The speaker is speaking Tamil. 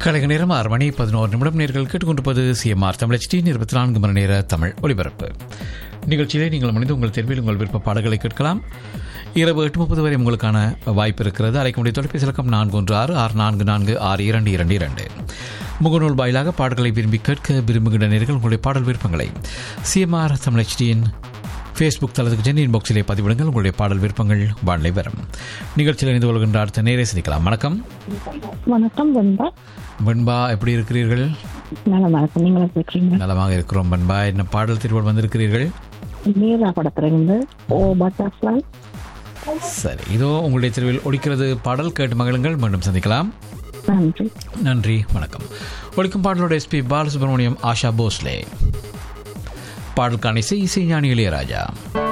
கலைக நேரம் ஆறு மணி பதினோரு நிமிடம் நேர்கள் கேட்டுக்கொண்டிருப்பது சிஎம்ஆர் தமிழ் டி இருபத்தி நான்கு மணி நேர தமிழ் ஒலிபரப்பு நிகழ்ச்சியிலே நீங்கள் மனித உங்கள் தேர்வில் உங்கள் விருப்ப பாடல்களை கேட்கலாம் இரவு எட்டு முப்பது வரை உங்களுக்கான வாய்ப்பு இருக்கிறது அழைக்க முடிய தொலைபேசி இலக்கம் நான்கு ஒன்று ஆறு ஆறு நான்கு நான்கு ஆறு இரண்டு இரண்டு இரண்டு முகநூல் வாயிலாக பாடல்களை விரும்பி கேட்க விரும்புகின்ற நேர்கள் உங்களுடைய பாடல் விருப்பங்களை சிஎம்ஆர் தமிழ் HDயின் ஃபேஸ்புக் தளத்துக்கு சென்று இன்பாக்ஸிலே பதிவிடுங்கள் உங்களுடைய பாடல் விருப்பங்கள் வானிலை வரும் நிகழ்ச்சியில் இணைந்து கொள்கின்ற அடுத்த நேரே சந்திக்கலாம் வணக்கம் வணக்கம் வெண்பா வெண்பா எப்படி இருக்கிறீர்கள் நல்ல வணக்கம் நீங்க எப்படி இருக்கீங்க நலமாக இருக்கிறோம் வெண்பா என்ன பாடல் திருவள் வந்திருக்கிறீர்கள் நீரா படத்துல இருந்து ஓ பட்டர்ஃப்ளை சரி இதோ உங்களுடைய தெருவில் ஒலிக்கிறது பாடல் கேட்டு மகிழுங்கள் மீண்டும் சந்திக்கலாம் நன்றி நன்றி வணக்கம் ஒலிக்கும் பாடலோட எஸ்பி பாலசுப்ரமணியம் ஆஷா போஸ்லே பாடலுக்கான இசை இசை ஞானி இளையராஜா